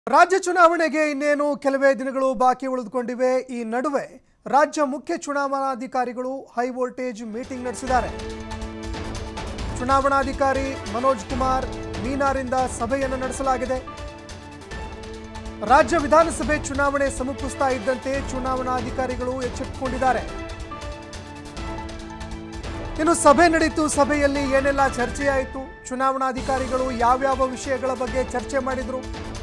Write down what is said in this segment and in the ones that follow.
ರಾಜ್ಯ ಚುನಾವಣೆಗೆ ಇನ್ನೇನು ಕೆಲವೇ ದಿನಗಳು ಬಾಕಿ ಉಳಿದುಕೊಂಡಿವೆ ಈ ನಡುವೆ ರಾಜ್ಯ ಮುಖ್ಯ ಚುನಾವಣಾಧಿಕಾರಿಗಳು ಹೈ ವೋಲ್ಟೇಜ್ ಮೀಟಿಂಗ್ ನಡೆಸಿದ್ದಾರೆ ಚುನಾವಣಾಧಿಕಾರಿ ಮನೋಜ್ ಕುಮಾರ್ ಮೀನಾರಿಂದ ಸಭೆಯನ್ನು ನಡೆಸಲಾಗಿದೆ ರಾಜ್ಯ ವಿಧಾನಸಭೆ ಚುನಾವಣೆ ಸಮೀಪಿಸ್ತಾ ಇದ್ದಂತೆ ಚುನಾವಣಾಧಿಕಾರಿಗಳು ಎಚ್ಚೆತ್ತುಕೊಂಡಿದ್ದಾರೆ ಇನ್ನು ಸಭೆ ನಡೀತು ಸಭೆಯಲ್ಲಿ ಏನೆಲ್ಲ ಚರ್ಚೆಯಾಯಿತು ಚುನಾವಣಾಧಿಕಾರಿಗಳು ಯಾವ್ಯಾವ ವಿಷಯಗಳ ಬಗ್ಗೆ ಚರ್ಚೆ ಮಾಡಿದ್ರು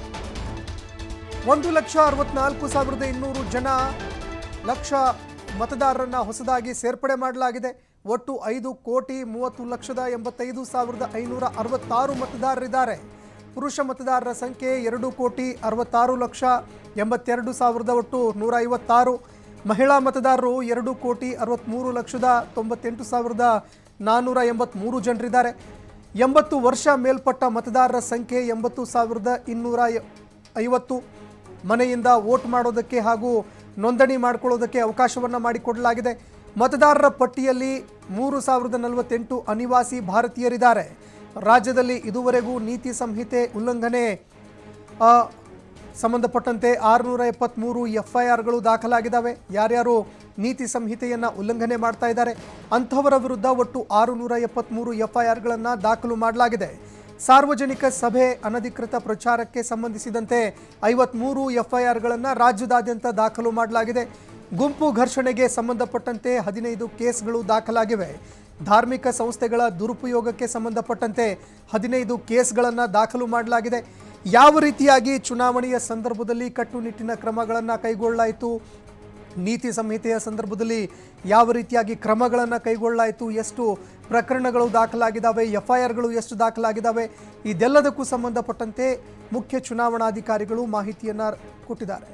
ಒಂದು ಲಕ್ಷ ಅರವತ್ನಾಲ್ಕು ಸಾವಿರದ ಇನ್ನೂರು ಜನ ಲಕ್ಷ ಮತದಾರರನ್ನ ಹೊಸದಾಗಿ ಸೇರ್ಪಡೆ ಮಾಡಲಾಗಿದೆ ಒಟ್ಟು ಐದು ಕೋಟಿ ಮೂವತ್ತು ಲಕ್ಷದ ಎಂಬತ್ತೈದು ಸಾವಿರದ ಐನೂರ ಅರವತ್ತಾರು ಮತದಾರರಿದ್ದಾರೆ ಪುರುಷ ಮತದಾರರ ಸಂಖ್ಯೆ ಎರಡು ಕೋಟಿ ಅರವತ್ತಾರು ಲಕ್ಷ ಎಂಬತ್ತೆರಡು ಸಾವಿರದ ಒಟ್ಟು ನೂರ ಐವತ್ತಾರು ಮಹಿಳಾ ಮತದಾರರು ಎರಡು ಕೋಟಿ ಅರವತ್ತ್ಮೂರು ಲಕ್ಷದ ತೊಂಬತ್ತೆಂಟು ಸಾವಿರದ ನಾನ್ನೂರ ಎಂಬತ್ತ್ಮೂರು ಜನರಿದ್ದಾರೆ ಎಂಬತ್ತು ವರ್ಷ ಮೇಲ್ಪಟ್ಟ ಮತದಾರರ ಸಂಖ್ಯೆ ಎಂಬತ್ತು ಸಾವಿರದ ಇನ್ನೂರ ಎ- ಐವತ್ತು ಮನೆಯಿಂದ ವೋಟ್ ಮಾಡೋದಕ್ಕೆ ಹಾಗೂ ನೋಂದಣಿ ಮಾಡಿಕೊಳ್ಳೋದಕ್ಕೆ ಅವಕಾಶವನ್ನು ಮಾಡಿಕೊಡಲಾಗಿದೆ ಮತದಾರರ ಪಟ್ಟಿಯಲ್ಲಿ ಮೂರು ಸಾವಿರದ ನಲವತ್ತೆಂಟು ಅನಿವಾಸಿ ಭಾರತೀಯರಿದ್ದಾರೆ ರಾಜ್ಯದಲ್ಲಿ ಇದುವರೆಗೂ ನೀತಿ ಸಂಹಿತೆ ಉಲ್ಲಂಘನೆ ಆ, ಸಂಬಂಧಪಟ್ಟಂತೆ ಆರುನೂರ ಎಪ್ಪತ್ತ್ಮೂರು ಎಫ್ ಐ ಆರ್ಗಳು ದಾಖಲಾಗಿದ್ದಾವೆ ಯಾರ್ಯಾರು ನೀತಿ ಸಂಹಿತೆಯನ್ನು ಉಲ್ಲಂಘನೆ ಮಾಡ್ತಾ ಇದ್ದಾರೆ ಅಂಥವರ ವಿರುದ್ಧ ಒಟ್ಟು ಆರುನೂರ ಎಪ್ಪತ್ತ್ಮೂರು ಎಫ್ ಐ ಆರ್ಗಳನ್ನು ದಾಖಲು ಮಾಡಲಾಗಿದೆ ಸಾರ್ವಜನಿಕ ಸಭೆ ಅನಧಿಕೃತ ಪ್ರಚಾರಕ್ಕೆ ಸಂಬಂಧಿಸಿದಂತೆ ಐವತ್ಮೂರು ಎಫ್ ಐ ಆರ್ಗಳನ್ನು ರಾಜ್ಯದಾದ್ಯಂತ ದಾಖಲು ಮಾಡಲಾಗಿದೆ ಗುಂಪು ಘರ್ಷಣೆಗೆ ಸಂಬಂಧಪಟ್ಟಂತೆ ಹದಿನೈದು ಕೇಸ್ಗಳು ದಾಖಲಾಗಿವೆ ಧಾರ್ಮಿಕ ಸಂಸ್ಥೆಗಳ ದುರುಪಯೋಗಕ್ಕೆ ಸಂಬಂಧಪಟ್ಟಂತೆ ಹದಿನೈದು ಕೇಸ್ಗಳನ್ನು ದಾಖಲು ಮಾಡಲಾಗಿದೆ ಯಾವ ರೀತಿಯಾಗಿ ಚುನಾವಣೆಯ ಸಂದರ್ಭದಲ್ಲಿ ಕಟ್ಟುನಿಟ್ಟಿನ ಕ್ರಮಗಳನ್ನು ಕೈಗೊಳ್ಳಲಾಯಿತು ನೀತಿ ಸಂಹಿತೆಯ ಸಂದರ್ಭದಲ್ಲಿ ಯಾವ ರೀತಿಯಾಗಿ ಕ್ರಮಗಳನ್ನು ಕೈಗೊಳ್ಳಲಾಯಿತು ಎಷ್ಟು ಪ್ರಕರಣಗಳು ದಾಖಲಾಗಿದ್ದಾವೆ ಎಫ್ ಐ ಆರ್ಗಳು ಎಷ್ಟು ದಾಖಲಾಗಿದ್ದಾವೆ ಇದೆಲ್ಲದಕ್ಕೂ ಸಂಬಂಧಪಟ್ಟಂತೆ ಮುಖ್ಯ ಚುನಾವಣಾಧಿಕಾರಿಗಳು ಮಾಹಿತಿಯನ್ನು ಕೊಟ್ಟಿದ್ದಾರೆ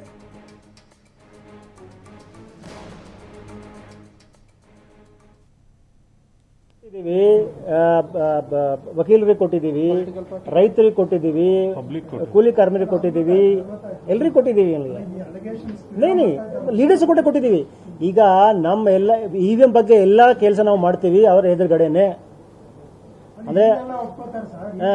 ಕೊಟ್ಟಿದ್ದೀವಿ ಆ, ಬ- ಬ- ವಕೀಲರಿಗೆ ಕೊಟ್ಟಿದ್ದೀವಿ ರೈತರಿಗೆ ಕೊಟ್ಟಿದ್ದೀವಿ ಕೂಲಿ ಕಾರ್ಮಿಕರಿಗೆ ಕೊಟ್ಟಿದ್ದೀವಿ ಎಲ್ರಿಗೂ ಕೊಟ್ಟಿದ್ದೀವಿ ನೇನಿ ಲೀಡರ್ಸ್ ಕೂಡ ಕೊಟ್ಟಿದ್ದೀವಿ ಈಗ ನಮ್ಮ ಎಲ್ಲ ಇ ವಿ ಎಂ ಬಗ್ಗೆ ಎಲ್ಲ ಕೆಲಸ ನಾವು ಮಾಡ್ತೀವಿ ಅವ್ರ ಎದುರುಗಡೆನೆ ಅಂದ್ರೆ ಹಾ.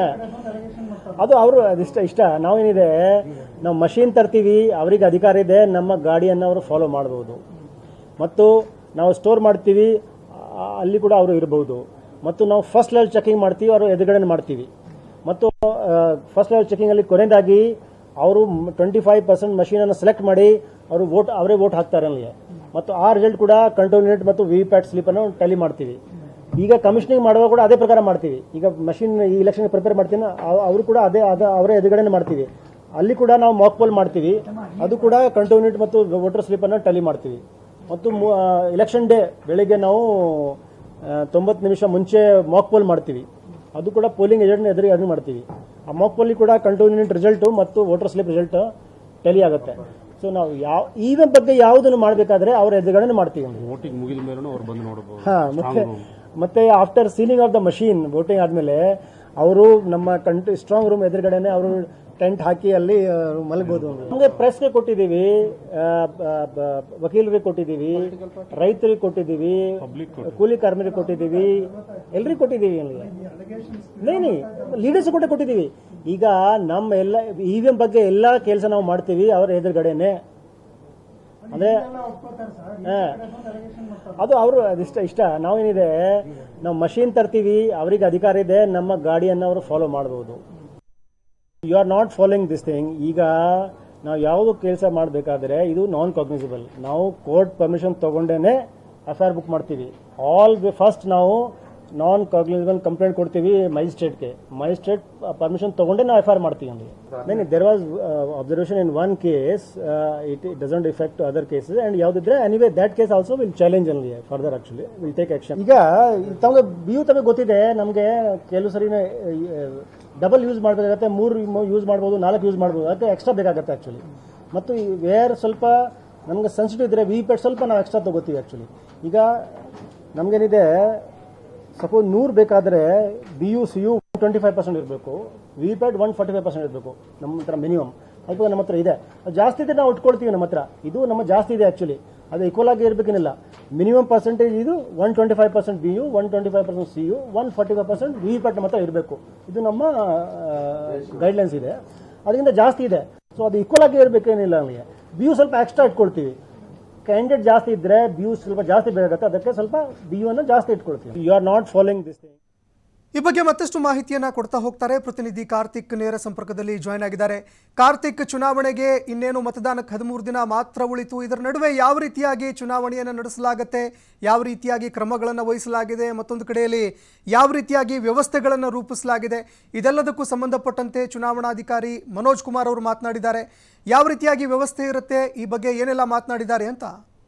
ಅದು ಅವರು ಅದಿಷ್ಟ ಇಷ್ಟ ನಾವೇನಿದೆ ನಾವು ಮಷೀನ್ ತರ್ತೀವಿ ಅವರಿಗೆ ಅಧಿಕಾರ ಇದೆ ನಮ್ಮ ಗಾಡಿಯನ್ನು ಅವರು ಫಾಲೋ ಮಾಡಬಹುದು ಮತ್ತು ನಾವು ಸ್ಟೋರ್ ಮಾಡ್ತೀವಿ ಆ, ಅಲ್ಲಿ ಕೂಡ ಅವರು ಇರಬಹುದು ಮತ್ತು ನಾವು ಫಸ್ಟ್ ಲೆವೆಲ್ ಚೆಕಿಂಗ್ ಮಾಡ್ತೀವಿ ಅವರು ಎದುರುಗಡೆ ಮಾಡ್ತೀವಿ ಮತ್ತು ಫಸ್ಟ್ ಲೆವೆಲ್ ಚೆಕಿಂಗ್ ಅಲ್ಲಿ ಕೊನೆಯದಾಗಿ ಅವರು ಟ್ವೆಂಟಿ ಫೈವ್ ಪರ್ಸೆಂಟ್ ಮಷೀನನ್ನು ಸೆಲೆಕ್ಟ್ ಮಾಡಿ ಅವರು ವೋಟ್ ಅವರೇ ವೋಟ್ ಹಾಕ್ತಾರೆ ಅಲ್ಲಿ ಮತ್ತು ಆ ರಿಸಲ್ಟ್ ಕೂಡ ಕಂಟ್ರೋಲ್ ಯೂನಿಟ್ ಮತ್ತು ವಿ ಪ್ಯಾಟ್ ಸ್ಲಿಪ್ಪನ್ನು ಟ್ಯಾಲಿ ಮಾಡ್ತೀವಿ ಈಗ ಕಮಿಷನಿಂಗ್ ಮಾಡುವಾಗ ಕೂಡ ಅದೇ ಪ್ರಕಾರ ಮಾಡ್ತೀವಿ ಈಗ ಮಷಿನ್ ಈ ಇಲೆಕ್ಷನ್ ಪ್ರಿಪೇರ್ ಮಾಡ್ತೀನಿ ಅವ್- ಅವರು ಕೂಡ ಅದೇ ಅದ ಅವರೇ ಎದುರುಗಡೆ ಮಾಡ್ತೀವಿ ಅಲ್ಲಿ ಕೂಡ ನಾವು ಮಾಕ್ ಪೋಲ್ ಮಾಡ್ತೀವಿ ಅದು ಕೂಡ ಕಂಟ್ರೋಲ್ ಯೂನಿಟ್ ಮತ್ತು ವೋಟರ್ ಸ್ಲಿಪ್ಪನ್ನು ಟ್ಯಾಲಿ ಮಾಡ್ತೀವಿ ಮತ್ತು ಇಲೆಕ್ಷನ್ ಡೇ ಬೆಳಿಗ್ಗೆ ನಾವು ತೊಂಬತ್ತು ನಿಮಿಷ ಮುಂಚೆ ಮಾಕ್ ಪೋಲ್ ಮಾಡ್ತೀವಿ ಅದು ಕೂಡ ಪೋಲಿಂಗ್ ಏಜೆಂಟ್ ಎದುರಿಗೆ ಅದನ್ನು ಮಾಡ್ತೀವಿ ಆ ಮಾಕ್ ಪೋಲಿ ಕೂಡ ಕಂಟ್ರೋಲ್ ಯೂನಿಟ್ ರಿಸಲ್ಟು ಮತ್ತು ವೋಟರ್ ಸ್ಲಿಪ್ ರಿಸಲ್ಟ್ ಟೆಲಿ ಆಗುತ್ತೆ ಸೊ ನಾವು ಯಾವ ಈ ಬಗ್ಗೆ ಯಾವುದನ್ನು ಮಾಡಬೇಕಾದ್ರೆ ಅವ್ರ ಎದುರುಗಡೆ ಮಾಡ್ತೀವಿ ವೋಟಿಂಗ್ ಮುಗಿದ ಮೇಲೂ ಅವ್ರು ಬಂದು ನೋಡಬಹುದು ಹಾ ಮತ್ತೆ ಮತ್ತೆ after sealing of the machine voting ಆದ್ಮೇಲೆ ಅವರು ನಮ್ಮ ಕಂಟ್ರಿ ಸ್ಟ್ರಾಂಗ್ ರೂಮ್ ಎದುರುಗಡೆನೆ ಅವರು ಟೆಂಟ್ ಹಾಕಿ ಅಲ್ಲಿ ಆ, ಮಲಗಬಹುದು ನಮಗೆ ಪ್ರೆಸ್ಗೆ ಕೊಟ್ಟಿದ್ದೀವಿ ಆ, ಬ- ಬ- ವಕೀಲರಿಗೆ ಕೊಟ್ಟಿದ್ದೀವಿ ರೈತರಿಗೆ ಕೊಟ್ಟಿದ್ದೀವಿ ಕೂಲಿ ಕಾರ್ಮಿಕರಿಗೆ ಕೊಟ್ಟಿದ್ದೀವಿ ಎಲ್ರಿಗೂ ಕೊಟ್ಟಿದ್ದೀವಿ ನೇನಿ ಲೀಡರ್ಸ್ ಕೂಡ ಕೊಟ್ಟಿದ್ದೀವಿ ಈಗ ನಮ್ಮ ಎಲ್ಲ ಇ ವಿ ಎಂ ಬಗ್ಗೆ ಎಲ್ಲ ಕೆಲಸ ನಾವು ಮಾಡ್ತೀವಿ ಅವ್ರ ಎದುರುಗಡೆನೆ ಅಂದ್ರೆ ಹಾ. ಅದು ಅವರು ಅದಿಷ್ಟ ಇಷ್ಟ ನಾವೇನಿದೆ ನಾವು ಮಷೀನ್ ತರ್ತೀವಿ ಅವರಿಗೆ ಅಧಿಕಾರ ಇದೆ ನಮ್ಮ ಗಾಡಿಯನ್ನು ಅವರು ಫಾಲೋ ಮಾಡಬಹುದು you are not following this thing ಈಗ ನಾವು ಯಾವುದು ಕೆಲಸ ಮಾಡಬೇಕಾದ್ರೆ ಇದು ನಾನ್ ಕಾಗ್ನಿಸಿಬಲ್ ನಾವು ಕೋರ್ಟ್ ಪರ್ಮಿಷನ್ ತಗೊಂಡೇನೆ ಎಫ್ ಐ ಆರ್ ಬುಕ್ ಮಾಡ್ತೀವಿ ಆಲ್ ಫಸ್ಟ್ ನಾವು ನಾನ್ ಕಾಗ್ನಿಸಿಬಲ್ ಕಂಪ್ಲೇಂಟ್ ಕೊಡ್ತೀವಿ ಮಜಿಸ್ಟ್ರೇಟ್ಗೆ ಮಜಿಸ್ಟ್ರೇಟ್ ಪರ್ಮಿಷನ್ ತಗೊಂಡೇ ನಾವು ಎಫ್ ಐ ಆರ್ ಮಾಡ್ತೀವಿ ಅಲ್ಲಿ there was observation in one case it doesn't effect other cases and ಯಾವ್ದಿದ್ರೆ anyway that case also will challenge ಅಲ್ಲಿ further actually will take action ಈಗ ತಮಗೆ ಬಿಯು ತಮಗೆ ಗೊತ್ತಿದೆ ನಮಗೆ ಕೆಲವು ಸರಿ ಡಬಲ್ ಯೂಸ್ ಮಾಡಬೇಕಾಗತ್ತೆ ಮೂರು ಯೂಸ್ ಮಾಡ್ಬೋದು ನಾಲ್ಕು ಯೂಸ್ ಮಾಡ್ಬೋದು ಅದಕ್ಕೆ ಎಕ್ಸ್ಟ್ರಾ ಬೇಕಾಗುತ್ತೆ ಆ್ಯಕ್ಚುಲಿ ಮತ್ತು ಈ ವೇರ್ ಸ್ವಲ್ಪ ನಮಗೆ ಸೆನ್ಸಿಟಿವ್ ಇದ್ದರೆ ವಿ ಪ್ಯಾಟ್ ಸ್ವಲ್ಪ ನಾವು ಎಕ್ಸ್ಟ್ರಾ ತೊಗೋತೀವಿ ಆ್ಯಕ್ಚುಲಿ ಈಗ ನಮಗೇನಿದೆ ಸಪೋಸ್ ನೂರು ಬೇಕಾದರೆ B U C U twenty five percent ಇರಬೇಕು V PAT one forty five percent ಇರಬೇಕು ನಮ್ಮ ಹತ್ರ ಮಿನಿಮಮ್ ಅದು ನಮ್ಮ ಹತ್ರ ಇದೆ ಅದು ಜಾಸ್ತಿ ಇದ್ರೆ ನಾವು ಉಟ್ಕೊಳ್ತೀವಿ ನಮ್ಮ ಹತ್ರ ಇದು ನಮ್ಮ ಜಾಸ್ತಿ ಇದೆ ಆ್ಯಕ್ಚುಲಿ ಅದು ಈಕ್ವಲ್ ಆಗಿ ಇರಬೇಕೇನಿಲ್ಲ ಮಿನಿಮಮ್ ಪರ್ಸೆಂಟೇಜ್ ಇದು one twenty five percent B U one twenty five percent C U one forty five percent V PAT ನಮ್ಮ ಹತ್ರ ಇರಬೇಕು ಇದು ನಮ್ಮ ಗೈಡ್ಲೈನ್ಸ್ ಇದೆ ಅದರಿಂದ ಜಾಸ್ತಿ ಇದೆ ಸೊ ಅದು ಈಕ್ವಲ್ ಆಗಿ ಇರಬೇಕೇನಿಲ್ಲ ನಮಗೆ ಬಿ ಯು ಸ್ವಲ್ಪ ಎಕ್ಸ್ಟ್ರಾ ಇಟ್ಕೊಳ್ತೀವಿ ಕ್ಯಾಂಡಿಡೇಟ್ ಜಾಸ್ತಿ ಇದ್ರೆ ಬಿ ಯು ಸ್ವಲ್ಪ ಜಾಸ್ತಿ ಬೇಕಾಗುತ್ತೆ ಅದಕ್ಕೆ ಸ್ವಲ್ಪ ಬಿ ಯು ಅನ್ನು ಜಾಸ್ತಿ ಇಟ್ಕೊಳ್ತೀವಿ you are not following this thing ಈ ಬಗ್ಗೆ ಮತ್ತಷ್ಟು ಮಾಹಿತಿಯನ್ನ ಕೊಡ್ತಾ ಹೋಗ್ತಾರೆ ಪ್ರತಿನಿಧಿ ಕಾರ್ತಿಕ್ ನೇರ ಸಂಪರ್ಕದಲ್ಲಿ ಜಾಯ್ನ್ ಆಗಿದ್ದಾರೆ ಕಾರ್ತಿಕ್ ಚುನಾವಣೆಗೆ ಇನ್ನೇನು ಮತದಾನಕ್ಕೆ ಹದಿಮೂರು ದಿನ ಮಾತ್ರ ಉಳಿತು ಇದರ ನಡುವೆ ಯಾವ ರೀತಿಯಾಗಿ ಚುನಾವಣೆಯನ್ನು ನಡೆಸಲಾಗುತ್ತೆ ಯಾವ ರೀತಿಯಾಗಿ ಕ್ರಮಗಳನ್ನು ವಹಿಸಲಾಗಿದೆ ಮತ್ತೊಂದು ಕಡೆಯಲ್ಲಿ ಯಾವ ರೀತಿಯಾಗಿ ವ್ಯವಸ್ಥೆಗಳನ್ನು ರೂಪಿಸಲಾಗಿದೆ ಇದೆಲ್ಲದಕ್ಕೂ ಸಂಬಂಧಪಟ್ಟಂತೆ ಚುನಾವಣಾಧಿಕಾರಿ ಮನೋಜ್ ಕುಮಾರ್ ಅವರು ಮಾತನಾಡಿದ್ದಾರೆ ಯಾವ ರೀತಿಯಾಗಿ ವ್ಯವಸ್ಥೆ ಇರುತ್ತೆ ಈ ಬಗ್ಗೆ ಏನೆಲ್ಲ ಮಾತನಾಡಿದ್ದಾರೆ ಅಂತ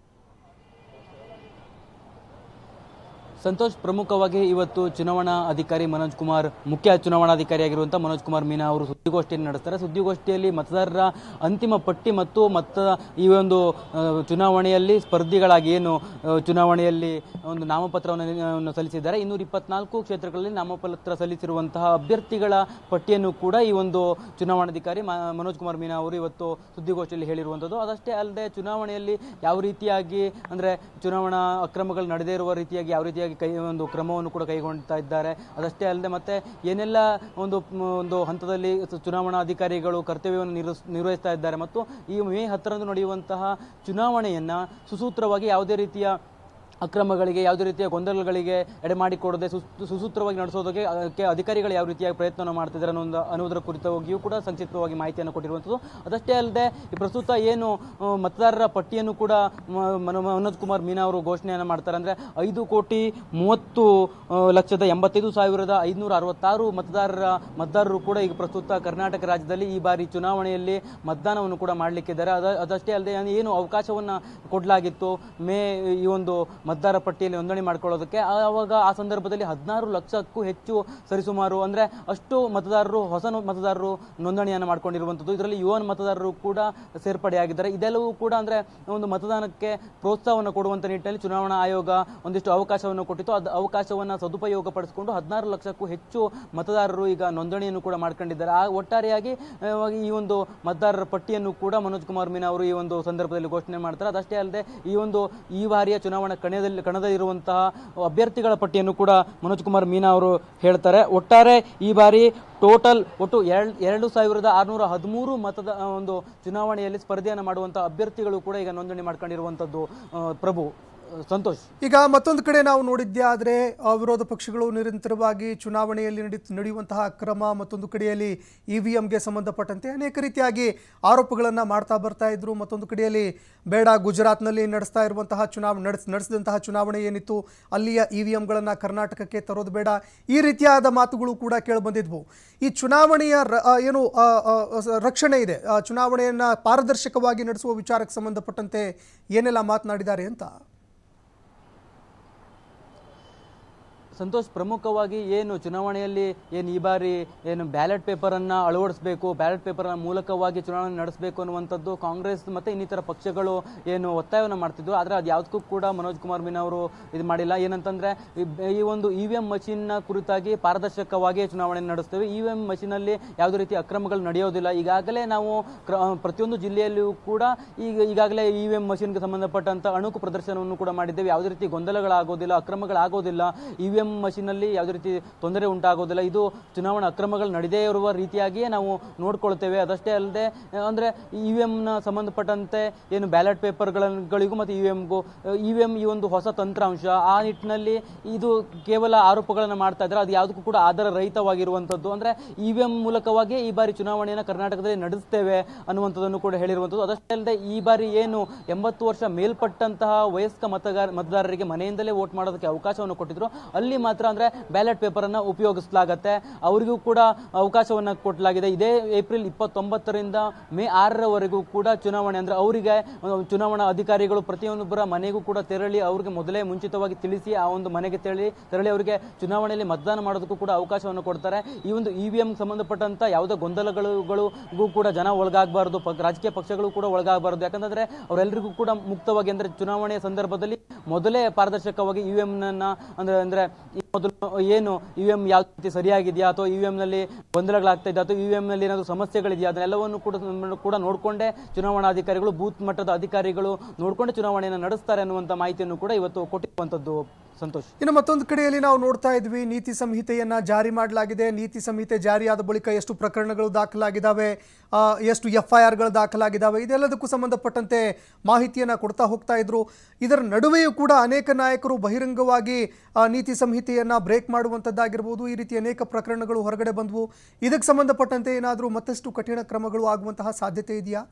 ಸಂತೋಷ್ ಪ್ರಮುಖವಾಗಿ ಇವತ್ತು ಚುನಾವಣಾ ಅಧಿಕಾರಿ ಮನೋಜ್ ಕುಮಾರ್ ಮುಖ್ಯ ಚುನಾವಣಾಧಿಕಾರಿಯಾಗಿರುವಂಥ ಮನೋಜ್ ಕುಮಾರ್ ಮೀನಾ ಅವರು ಸುದ್ದಿಗೋಷ್ಠಿಯನ್ನು ನಡೆಸ್ತಾರೆ ಸುದ್ದಿಗೋಷ್ಠಿಯಲ್ಲಿ ಮತದಾರರ ಅಂತಿಮ ಪಟ್ಟಿ ಮತ್ತು ಮತ ಈ ಒಂದು ಆ, ಚುನಾವಣೆಯಲ್ಲಿ ಸ್ಪರ್ಧಿಗಳಾಗಿ ಏನು ಆ, ಚುನಾವಣೆಯಲ್ಲಿ ಒಂದು ನಾಮಪತ್ರವನ್ನು ಸಲ್ಲಿಸಿದ್ದಾರೆ ಇನ್ನೂರ ಇಪ್ಪತ್ನಾಲ್ಕು ಕ್ಷೇತ್ರಗಳಲ್ಲಿ ನಾಮಪತ್ರ ಸಲ್ಲಿಸಿರುವಂತಹ ಅಭ್ಯರ್ಥಿಗಳ ಪಟ್ಟಿಯನ್ನು ಕೂಡ ಈ ಒಂದು ಚುನಾವಣಾಧಿಕಾರಿ ಮ- ಮನೋಜ್ ಕುಮಾರ್ ಮೀನಾ ಅವರು ಇವತ್ತು ಸುದ್ದಿಗೋಷ್ಠಿಯಲ್ಲಿ ಹೇಳಿರುವಂಥದ್ದು ಅದಷ್ಟೇ ಅಲ್ಲದೆ ಚುನಾವಣೆಯಲ್ಲಿ ಯಾವ ರೀತಿಯಾಗಿ ಅಂದರೆ ಚುನಾವಣಾ ಅಕ್ರಮಗಳು ನಡೆದೇ ಇರುವ ರೀತಿಯಾಗಿ ಯಾವ ರೀತಿಯಾಗಿ ಕೈ ಒಂದು ಕ್ರಮವನ್ನು ಕೂಡ ಕೈಗೊಳ್ತಾ ಇದ್ದಾರೆ ಅದಷ್ಟೇ ಅಲ್ಲದೆ ಮತ್ತೆ ಏನೆಲ್ಲ ಒಂದು ಮ್, ಒಂದು ಹಂತದಲ್ಲಿ ಸು- ಚುನಾವಣಾ ಅಧಿಕಾರಿಗಳು ಕರ್ತವ್ಯವನ್ನು ನಿರ್ವಹಿಸ್ ನಿರ್ವಹಿಸ್ತಾ ಇದ್ದಾರೆ ಮತ್ತು ಈ ಮೇ ಹತ್ತರಂದು ನಡೆಯುವಂತಹ ಚುನಾವಣೆಯನ್ನು ಸುಸೂತ್ರವಾಗಿ ಯಾವುದೇ ರೀತಿಯ ಅಕ್ರಮಗಳಿಗೆ ಯಾವುದೇ ರೀತಿಯ ಗೊಂದಲಗಳಿಗೆ ಎಡೆ ಮಾಡಿಕೊಡದೆ ಸುಸ್- ಸುಸೂತ್ರವಾಗಿ ನಡೆಸೋದಕ್ಕೆ ಅದಕ್ಕೆ ಅಧಿಕಾರಿಗಳು ಯಾವ ರೀತಿಯಾಗಿ ಪ್ರಯತ್ನವನ್ನು ಮಾಡ್ತಿದ್ದಾರೆ ಅನ್ನೋ ಒಂದು- ಅನ್ನೋದರ ಕುರಿತಾಗಿಯೂ ಕೂಡ ಸಂಕ್ಷಿಪ್ತವಾಗಿ ಮಾಹಿತಿಯನ್ನು ಕೊಟ್ಟಿರುವಂಥದ್ದು ಅದಷ್ಟೇ ಅಲ್ಲದೆ ಈ ಪ್ರಸ್ತುತ ಏನು ಆ, ಮತದಾರರ ಪಟ್ಟಿಯನ್ನು ಕೂಡ ಮ- ಮನ- ಮನೋಜ್ ಕುಮಾರ್ ಮೀನಾ ಅವರು ಘೋಷಣೆಯನ್ನು ಮಾಡ್ತಾರೆ ಅಂದರೆ ಐದು ಕೋಟಿ ಮೂವತ್ತು ಆ, ಲಕ್ಷದ ಎಂಬತ್ತೈದು ಸಾವಿರದ ಐದುನೂರ ಅರವತ್ತಾರು ಮತದಾರರ ಮತದಾರರು ಕೂಡ ಈಗ ಪ್ರಸ್ತುತ ಕರ್ನಾಟಕ ರಾಜ್ಯದಲ್ಲಿ ಈ ಬಾರಿ ಚುನಾವಣೆಯಲ್ಲಿ ಮತದಾನವನ್ನು ಕೂಡ ಮಾಡಲಿಕ್ಕಿದ್ದಾರೆ ಅದ ಅದಷ್ಟೇ ಅಲ್ಲದೆ ಏನು ಅವಕಾಶವನ್ನು ಕೊಡಲಾಗಿತ್ತು ಮೇ ಈ ಒಂದು ಮತದಾರ ಪಟ್ಟಿಯಲ್ಲಿ ನೋಂದಣಿ ಮಾಡ್ಕೊಳ್ಳೋದಕ್ಕೆ ಆವಾಗ ಆ ಸಂದರ್ಭದಲ್ಲಿ ಹದಿನಾರು ಲಕ್ಷಕ್ಕೂ ಹೆಚ್ಚು ಸರಿಸುಮಾರು ಅಂದರೆ ಅಷ್ಟು ಮತದಾರರು ಹೊಸ ನೊ- ಮತದಾರರು ನೋಂದಣಿಯನ್ನು ಮಾಡ್ಕೊಂಡಿರುವಂಥದ್ದು ಇದರಲ್ಲಿ ಯುವ ಮತದಾರರು ಕೂಡ ಸೇರ್ಪಡೆಯಾಗಿದ್ದಾರೆ ಇದೆಲ್ಲವೂ ಕೂಡ ಅಂದರೆ ಒಂದು ಮತದಾನಕ್ಕೆ ಪ್ರೋತ್ಸಾಹವನ್ನು ಕೊಡುವಂಥ ನಿಟ್ಟಿನಲ್ಲಿ ಚುನಾವಣಾ ಆಯೋಗ ಒಂದಿಷ್ಟು ಅವಕಾಶವನ್ನು ಕೊಟ್ಟಿತ್ತು ಅದು ಅವಕಾಶವನ್ನು ಸದುಪಯೋಗ ಪಡಿಸಿಕೊಂಡು ಹದಿನಾರು ಲಕ್ಷಕ್ಕೂ ಹೆಚ್ಚು ಮತದಾರರು ಈಗ ನೋಂದಣಿಯನ್ನು ಕೂಡ ಮಾಡ್ಕೊಂಡಿದ್ದಾರೆ ಆ ಒಟ್ಟಾರೆಯಾಗಿ ಆ, ಈ ಒಂದು ಮತದಾರರ ಪಟ್ಟಿಯನ್ನು ಕೂಡ ಮನೋಜ್ ಕುಮಾರ್ ಮೀನಾ ಅವರು ಈ ಒಂದು ಸಂದರ್ಭದಲ್ಲಿ ಘೋಷಣೆ ಮಾಡ್ತಾರೆ ಅದಷ್ಟೇ ಅಲ್ಲದೆ ಈ ಒಂದು ಈ ಬಾರಿಯ ಚುನಾವಣಾ ಕಣದಲ್ಲಿ ಕಣದಲ್ಲಿರುವಂತಹ ಅಭ್ಯರ್ಥಿಗಳ ಪಟ್ಟಿಯನ್ನು ಕೂಡ ಮನೋಜ್ ಕುಮಾರ್ ಮೀನಾ ಅವರು ಹೇಳ್ತಾರೆ ಒಟ್ಟಾರೆ ಈ ಬಾರಿ ಟೋಟಲ್ ಒಟ್ಟು ಎರಡು ಎರಡು ಸಾವಿರದ ಆರುನೂರ ಹದಿಮೂರು ಮತದ ಆ, ಒಂದು ಚುನಾವಣೆಯಲ್ಲಿ ಸ್ಪರ್ಧೆಯನ್ನು ಮಾಡುವಂತಹ ಅಭ್ಯರ್ಥಿಗಳು ಕೂಡ ಈಗ ನೋಂದಣಿ ಮಾಡ್ಕೊಂಡಿರುವಂಥದ್ದು ಆ, ಪ್ರಭು ಆ, ಸಂತೋಷ್ ಈಗ ಮತ್ತೊಂದು ಕಡೆ ನಾವು ನೋಡಿದ್ದೇ ಆದರೆ ಆ, ವಿರೋಧ ಪಕ್ಷಗಳು ನಿರಂತರವಾಗಿ ಚುನಾವಣೆಯಲ್ಲಿ ನಡಿ ನಡೆಯುವಂತಹ ಅಕ್ರಮ ಮತ್ತೊಂದು ಕಡೆಯಲ್ಲಿ ಇ ವಿ ಎಮ್ಗೆ ಸಂಬಂಧಪಟ್ಟಂತೆ ಅನೇಕ ರೀತಿಯಾಗಿ ಆರೋಪಗಳನ್ನು ಮಾಡ್ತಾ ಬರ್ತಾ ಇದ್ರು ಮತ್ತೊಂದು ಕಡೆಯಲ್ಲಿ ಬೇಡ ಗುಜರಾತ್ನಲ್ಲಿ ನಡೆಸ್ತಾ ಇರುವಂತಹ ಚುನಾವಣೆ ನಡೆಸ್ ನಡೆಸಿದಂತಹ ಚುನಾವಣೆ ಏನಿತ್ತು ಅಲ್ಲಿಯ ಇ ವಿ ಎಮ್ಗಳನ್ನು ಕರ್ನಾಟಕಕ್ಕೆ ತರೋದು ಬೇಡ ಈ ರೀತಿಯಾದ ಮಾತುಗಳು ಕೂಡ ಕೇಳಿಬಂದಿದ್ವು ಈ ಚುನಾವಣೆಯ ರ- ಆ, ಏನು ಆ, ಆ, ಸ- ರಕ್ಷಣೆ ಇದೆ ಆ, ಚುನಾವಣೆಯನ್ನು ಪಾರದರ್ಶಕವಾಗಿ ನಡೆಸುವ ವಿಚಾರಕ್ಕೆ ಸಂಬಂಧಪಟ್ಟಂತೆ ಏನೆಲ್ಲ ಮಾತನಾಡಿದ್ದಾರೆ ಅಂತ ಸಂತೋಷ್ ಪ್ರಮುಖವಾಗಿ ಏನು ಚುನಾವಣೆಯಲ್ಲಿ ಏನು ಈ ಬಾರಿ ಏನು ಬ್ಯಾಲೆಟ್ ಪೇಪರನ್ನು ಅಳವಡಿಸಬೇಕು ಬ್ಯಾಲೆಟ್ ಪೇಪರ್ನ ಮೂಲಕವಾಗಿ ಚುನಾವಣೆ ನಡೆಸಬೇಕು ಅನ್ನುವಂಥದ್ದು ಕಾಂಗ್ರೆಸ್ ಮತ್ತು ಇನ್ನಿತರ ಪಕ್ಷಗಳು ಏನು ಒತ್ತಾಯವನ್ನು ಮಾಡ್ತಿದ್ವು ಆದರೆ ಅದು ಯಾವುದಕ್ಕೂ ಕೂಡ ಮನೋಜ್ ಕುಮಾರ್ ಮೀನಾ ಅವರು ಇದು ಮಾಡಿಲ್ಲ ಏನಂತಂದರೆ ಈ ಒಂದು ಇ ವಿ ಎಮ್ ಮಷಿನ್ನ ಕುರಿತಾಗಿ ಪಾರದರ್ಶಕವಾಗಿ ಚುನಾವಣೆ ನಡೆಸ್ತೇವೆ ಇ ವಿ ಎಮ್ ಮಷಿನಲ್ಲಿ ಯಾವುದೇ ರೀತಿ ಅಕ್ರಮಗಳು ನಡೆಯೋದಿಲ್ಲ ಈಗಾಗಲೇ ನಾವು ಕ್ರ ಪ್ರತಿಯೊಂದು ಜಿಲ್ಲೆಯಲ್ಲಿಯೂ ಕೂಡ ಈಗ ಈಗಾಗಲೇ ಇ ವಿ ಎಮ್ ಮಷಿನ್ಗೆ ಸಂಬಂಧಪಟ್ಟಂಥ ಅಣುಕು ಪ್ರದರ್ಶನವನ್ನು ಕೂಡ ಮಾಡಿದ್ದೇವೆ ಯಾವುದೇ ರೀತಿ ಗೊಂದಲಗಳಾಗೋದಿಲ್ಲ ಅಕ್ರಮಗಳಾಗೋದಿಲ್ಲ ಇ ವಿ ಎಮ್ ಮಷಿನಲ್ಲಿ ಯಾವುದೇ ರೀತಿ ತೊಂದರೆ ಉಂಟಾಗೋದಿಲ್ಲ ಇದು ಚುನಾವಣಾ ಅಕ್ರಮಗಳು ನಡೆದೇ ಇರುವ ರೀತಿಯಾಗಿಯೇ ನಾವು ನೋಡ್ಕೊಳ್ತೇವೆ ಅದಷ್ಟೇ ಅಲ್ಲದೆ ಅಂದರೆ ಇ ವಿ ಎಮ್ನ ಸಂಬಂಧಪಟ್ಟಂತೆ ಏನು ಬ್ಯಾಲೆಟ್ ಪೇಪರ್ಗಳಿಗೂ ಮತ್ತು ಇ ವಿ ಎಮ್ಗೂ ಇ ವಿ ಎಮ್ ಈ ಒಂದು ಹೊಸ ತಂತ್ರಾಂಶ ಆ ನಿಟ್ಟಿನಲ್ಲಿ ಇದು ಕೇವಲ ಆರೋಪಗಳನ್ನು ಮಾಡ್ತಾ ಇದ್ದಾರೆ ಅದು ಯಾವುದಕ್ಕೂ ಕೂಡ ಆಧಾರ ರಹಿತವಾಗಿರುವಂಥದ್ದು ಅಂದರೆ ಇ ವಿ ಎಮ್ ಮೂಲಕವಾಗಿಯೇ ಈ ಬಾರಿ ಚುನಾವಣೆಯನ್ನು ಕರ್ನಾಟಕದಲ್ಲಿ ನಡೆಸ್ತೇವೆ ಅನ್ನುವಂಥದ್ದನ್ನು ಕೂಡ ಹೇಳಿರುವಂಥದ್ದು ಅದಷ್ಟೇ ಅಲ್ಲದೆ ಈ ಬಾರಿ ಏನು ಎಂಬತ್ತು ವರ್ಷ ಮೇಲ್ಪಟ್ಟಂತಹ ವಯಸ್ಕ ಮತಗಾರ ಮತದಾರರಿಗೆ ಮನೆಯಿಂದಲೇ ವೋಟ್ ಮಾಡೋದಕ್ಕೆ ಅವಕಾಶವನ್ನು ಕೊಟ್ಟಿದ್ರು ಅಲ್ಲಿ ಮಾತ್ರ ಅಂದರೆ ಬ್ಯಾಲೆಟ್ ಪೇಪರನ್ನು ಉಪಯೋಗಿಸಲಾಗತ್ತೆ ಅವರಿಗೂ ಕೂಡ ಅವಕಾಶವನ್ನು ಕೊಡಲಾಗಿದೆ ಇದೇ ಏಪ್ರಿಲ್ ಇಪ್ಪತ್ತೊಂಬತ್ತರಿಂದ ಮೇ ಆರರವರೆಗೂ ಕೂಡ ಚುನಾವಣೆ ಅಂದರೆ ಅವರಿಗೆ ಚುನಾವಣಾ ಅಧಿಕಾರಿಗಳು ಪ್ರತಿಯೊಬ್ಬರ ಮನೆಗೂ ಕೂಡ ತೆರಳಿ ಅವರಿಗೆ ಮೊದಲೇ ಮುಂಚಿತವಾಗಿ ತಿಳಿಸಿ ಆ ಒಂದು ಮನೆಗೆ ತೆರಳಿ ತೆರಳಿ ಅವರಿಗೆ ಚುನಾವಣೆಯಲ್ಲಿ ಮತದಾನ ಮಾಡೋದಕ್ಕೂ ಕೂಡ ಅವಕಾಶವನ್ನು ಕೊಡ್ತಾರೆ ಈ ಒಂದು ಇ ವಿ ಎಂ ಸಂಬಂಧಪಟ್ಟಂತ ಯಾವುದೇ ಗೊಂದಲಗಳಿಗೂ ಕೂಡ ಜನ ಒಳಗಾಗಬಾರ್ದು ರಾಜಕೀಯ ಪಕ್ಷಗಳು ಕೂಡ ಒಳಗಾಗಬಾರ್ದು ಯಾಕಂತಂದ್ರೆ ಅವರೆಲ್ಲರಿಗೂ ಕೂಡ ಮುಕ್ತವಾಗಿ ಅಂದ್ರೆ ಚುನಾವಣೆಯ ಸಂದರ್ಭದಲ್ಲಿ ಮೊದಲೇ ಪಾರದರ್ಶಕವಾಗಿ ಇ ವಿ ಎಂನ ಅಂದ್ರೆ ಅಂದ್ರೆ ಈ ಮೊದಲು ಏನು ಯು ಎಂ ಯಾವ ರೀತಿ ಸರಿಯಾಗಿದೆಯಾ ಅಥವಾ ಯು ನಲ್ಲಿ ಗೊಂದಲಗಳಾಗ್ತಾ ಇದೆ ಅಥವಾ ಯು ನಲ್ಲಿ ಏನಾದರೂ ಸಮಸ್ಯೆಗಳಿದೆಯಾ ಅದನ್ನೆಲ್ಲವನ್ನು ಕೂಡ ಕೂಡ ನೋಡಿಕೊಂಡೇ ಚುನಾವಣಾಧಿಕಾರಿಗಳು ಬೂತ್ ಮಟ್ಟದ ಅಧಿಕಾರಿಗಳು ನೋಡಿಕೊಂಡೇ ಚುನಾವಣೆಯನ್ನು ನಡೆಸ್ತಾರೆ ಅನ್ನುವಂಥ ಮಾಹಿತಿಯನ್ನು ಕೂಡ ಇವತ್ತು ಕೊಟ್ಟಿರುವಂಥದ್ದು ಸಂತೋಷ್ ಇನ್ನು ಮತ್ತೊಂದು ಕಡೆಯಲ್ಲಿ ನಾವು ನೋಡ್ತಾ ಇದ್ವಿ ನೀತಿ ಸಂಹಿತೆಯನ್ನ ಜಾರಿ ಮಾಡಲಾಗಿದೆ ನೀತಿ ಸಂಹಿತೆ ಜಾರಿಯಾದ ಬಳಿಕ ಎಷ್ಟು ಪ್ರಕರಣಗಳು ದಾಖಲಾಗಿದ್ದಾವೆ ಆ, ಎಷ್ಟು ಎಫ್ ಐ ಆರ್ಗಳು ದಾಖಲಾಗಿದ್ದಾವೆ ಇದೆಲ್ಲದಕ್ಕೂ ಸಂಬಂಧಪಟ್ಟಂತೆ ಮಾಹಿತಿಯನ್ನು ಕೊಡ್ತಾ ಹೋಗ್ತಾ ಇದ್ರು ಇದರ ನಡುವೆಯೂ ಕೂಡ ಅನೇಕ ನಾಯಕರು ಬಹಿರಂಗವಾಗಿ ಆ, ನೀತಿ ಸಂಹಿತೆಯನ್ನ ಬ್ರೇಕ್ ಮಾಡುವಂಥದ್ದಾಗಿರ್ಬೋದು ಈ ರೀತಿ ಅನೇಕ ಪ್ರಕರಣಗಳು ಹೊರಗಡೆ ಬಂದವು ಇದಕ್ಕೆ ಸಂಬಂಧಪಟ್ಟಂತೆ ಏನಾದರೂ ಮತ್ತಷ್ಟು ಕಠಿಣ ಕ್ರಮಗಳು ಆಗುವಂತಹ ಸಾಧ್ಯತೆ ಇದೆಯಾ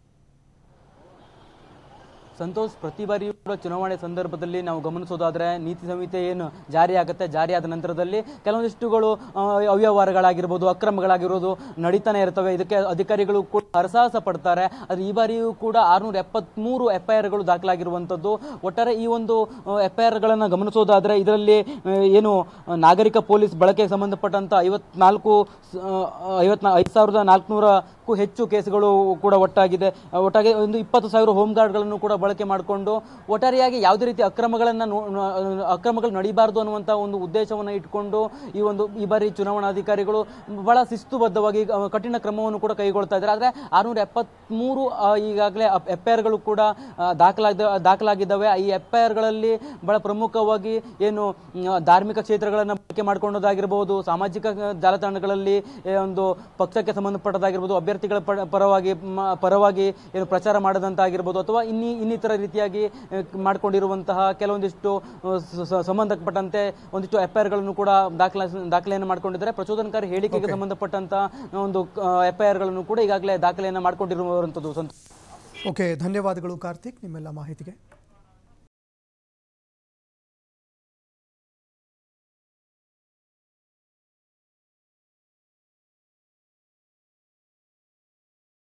ಸಂತೋಷ್ ಪ್ರತಿ ಬಾರಿಯೂ ಕೂಡ ಚುನಾವಣೆ ಸಂದರ್ಭದಲ್ಲಿ ನಾವು ಗಮನಿಸೋದಾದ್ರೆ ನೀತಿ ಸಂಹಿತೆ ಏನು ಜಾರಿ ಆಗುತ್ತೆ ಜಾರಿ ಆದ ನಂತರದಲ್ಲಿ ಕೆಲವೊಂದಿಷ್ಟುಗಳು ಆ, ಅವ್ಯವಹಾರಗಳಾಗಿರ್ಬೋದು ಅಕ್ರಮಗಳಾಗಿರೋದು ನಡೀತಾನೆ ಇರ್ತವೆ ಇದಕ್ಕೆ ಅಧಿಕಾರಿಗಳು ಕೂಡ ಹರಸಾಹಸ ಪಡ್ತಾರೆ ಆದರೆ ಈ ಬಾರಿಯೂ ಕೂಡ ಆರ್ನೂರ ಎಪ್ಪತ್ಮೂರು ಎಫ್ ಐ ಆರ್ಗಳು ದಾಖಲಾಗಿರುವಂಥದ್ದು ಒಟ್ಟಾರೆ ಈ ಒಂದು ಎಫ್ ಐ ಆರ್ಗಳನ್ನು ಗಮನಿಸೋದಾದ್ರೆ ಇದರಲ್ಲಿ ಆ, ಏನು ಆ, ನಾಗರಿಕ ಪೊಲೀಸ್ ಬಳಕೆಗೆ ಸಂಬಂಧಪಟ್ಟಂತ ಐವತ್ನಾಲ್ಕು ಐವತ್ ಐದು ಸಾವಿರದ ನಾಲ್ಕುನೂರಕ್ಕೂ ಹೆಚ್ಚು ಕೇಸ್ಗಳು ಕೂಡ ಒಟ್ಟಾಗಿದೆ ಆ, ಒಟ್ಟಾಗಿ ಒಂದು ಇಪ್ಪತ್ತು ಸಾವಿರ ಹೋಮ್ ಗಾರ್ಡ್ಗಳನ್ನು ಕೂಡ ಬಳಕೆ ಮಾಡಿಕೊಂಡು ಒಟ್ಟಾರೆಯಾಗಿ ಯಾವುದೇ ರೀತಿ ಅಕ್ರಮಗಳನ್ನು ನೋ- ನ- ಅಕ್ರಮಗಳು ನಡೀಬಾರದು ಅನ್ನುವಂಥ ಒಂದು ಉದ್ದೇಶವನ್ನು ಇಟ್ಕೊಂಡು ಈ ಒಂದು ಈ ಬಾರಿ ಚುನಾವಣಾಧಿಕಾರಿಗಳು ಬಹಳ ಶಿಸ್ತುಬದ್ಧವಾಗಿ ಆ, ಕಠಿಣ ಕ್ರಮವನ್ನು ಕೂಡ ಕೈಗೊಳ್ತಾ ಇದ್ದಾರೆ ಆದರೆ ಆರುನೂರ ಎಪ್ಪತ್ತ್ಮೂರು ಈಗಾಗಲೇ ಎಫ್ ಐ ಆರ್ಗಳು ಕೂಡ ಆ, ದಾಖಲಾದ ದಾಖಲಾಗಿದ್ದಾವೆ ಈ ಎಫ್ ಐ ಆರ್ಗಳಲ್ಲಿ ಬಹಳ ಪ್ರಮುಖವಾಗಿ ಏನು ಮ್, ಧಾರ್ಮಿಕ ಕ್ಷೇತ್ರಗಳನ್ನು ಬಳಕೆ ಮಾಡ್ಕೊಳ್ಳೋದಾಗಿರ್ಬೋದು ಸಾಮಾಜಿಕ ಜಾಲತಾಣಗಳಲ್ಲಿ ಏ, ಒಂದು ಪಕ್ಷಕ್ಕೆ ಸಂಬಂಧಪಟ್ಟದಾಗಿರ್ಬೋದು ಅಭ್ಯರ್ಥಿಗಳ ಪರ- ಪರವಾಗಿ ಮ- ಪರವಾಗಿ ಏನು ಪ್ರಚಾರ ಮಾಡದಂತಾಗಿರ್ಬೋದು ಅಥವಾ ಇನ್ನಿ ಇನ್ನಿತರ ರೀತಿಯಾಗಿ ಆ, ಮಾಡ್ಕೊಂಡಿರುವಂತಹ ಕೆಲವೊಂದಿಷ್ಟು ಆ, ಸ- ಸ- ಸಂಬಂಧಪಟ್ಟಂತೆ ಒಂದಿಷ್ಟು ಎಫ್ ಐ ಆರ್ಗಳನ್ನು ಕೂಡ ದಾಖಲಾ ದಾಖಲೆಯನ್ನು ಮಾಡ್ಕೊಂಡಿದ್ದಾರೆ ಪ್ರಚೋದನಕಾರಿ ಹೇಳಿಕೆಗೆ ಸಂಬಂಧಪಟ್ಟಂತ ಒಂದು ಎಫ್ ಐ ಆರ್ಗಳನ್ನು ಕೂಡ ಈಗಾಗಲೇ ದಾಖಲೆಯನ್ನು ಮಾಡ್ಕೊಂಡಿರುವಂಥದ್ದು ಸಂತೋಷ್ ಓಕೆ ಧನ್ಯವಾದಗಳು ಕಾರ್ತಿಕ್ ನಿಮ್ಮೆಲ್ಲ ಮಾಹಿತಿಗೆ